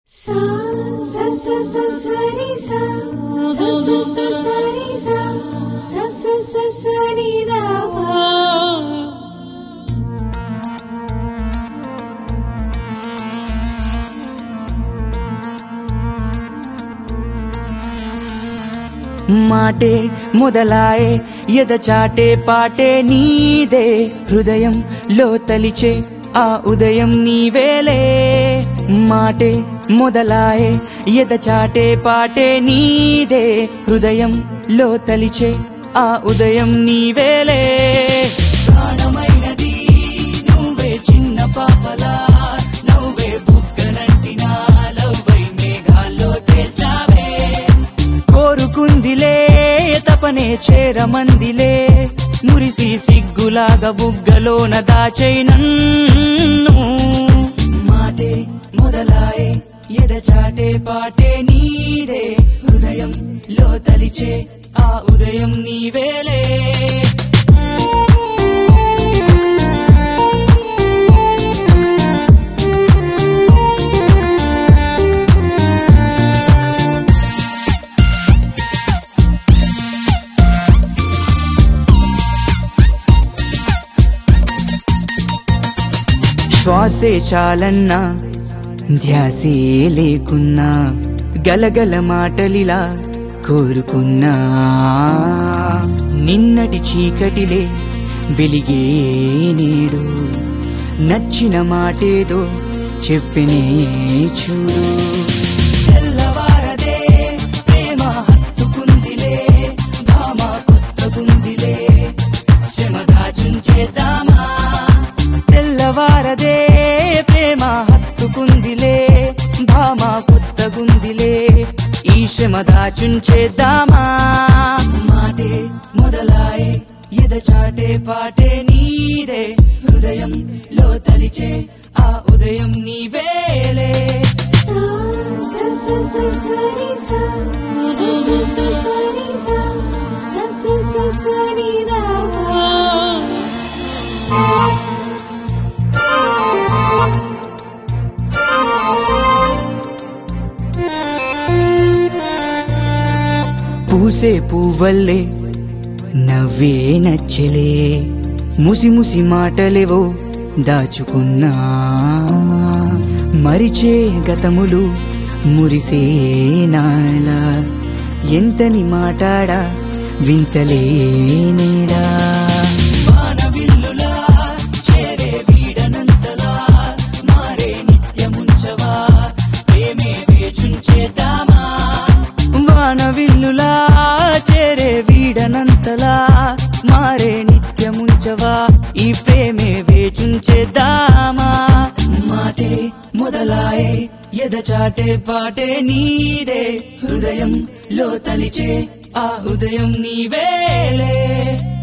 సా స స స సరి సా స స స సరి సా స స స సరి దా పా మాటే మొదలాయే ఎదచాటే పాటే నీదే హృదయం లో తలిచే ఆ ఉదయం నీవేలే మాటే మొదలాయే ఎదచాటే పాటే నీదే హృదయం లో తలిచే ఆ ఉదయం నీవేలే ప్రాణమైనది నువ్వే చిన్న పాపలా నవ్వే బుగ్గనంటినా లవ్వై మేఘాల్లో తేల్చావే కోరుకుందిలే తపనే చేరమందిలే మురిసి సిగ్గులాగా బుగ్గలోన దాచై నన్ను మాటే మొదలాయే ఎదచాటే పాటే నీదే హృదయం లో తలిచే ఆ ఉదయం నీవేలే శ్వాసే చాలన్నా ధ్యాసే లేకున్నా గలగల మాటలిలా కోరుకున్నా నిన్నటి చీకటిలే వెలిగే నేడు నచ్చిన మాటేదో చెప్పినే చూడు తెల్లవారదే ప్రేమ హత్తుకుందిలే భామ కొత్తగుందిలే శ్రమ దాచుంచేద్దామా తెల్లవారదే ప్రేమ హత్తుకుందిలే భామ కొత్తగుందిలే ఈ శ్రమ దాచుంచేద్దామా మాటే మొదలాయే ఎదచాటే పాటే నీదే హృదయం లో తలిచే ఆ ఉదయం నీవేలే సా స స స సరి సా స స స సరి సా స స స సరి దా పా పూసే పువ్వల్లే నవ్వే నచ్చలే ముసి ముసి మాటలేవో దాచుకున్నా మరిచే గతములు మురిసే నాలా ఎంతని మాటాడా వింతలే నేడా వానవిల్లులా చేరే వీడనంతలా మారే నిత్యముంచవా ప్రేమే వేచుంచేద్దామా వానవిల్లులా చేరే వీడనంతలా మారే నిత్యముంచవా ఈ ప్రేమే వేచుంచేద్దామా మాటే మొదలాయే ఎదచాటే పాటే నీదే హృదయం లో తలిచే ఆ ఉదయం నీవేలే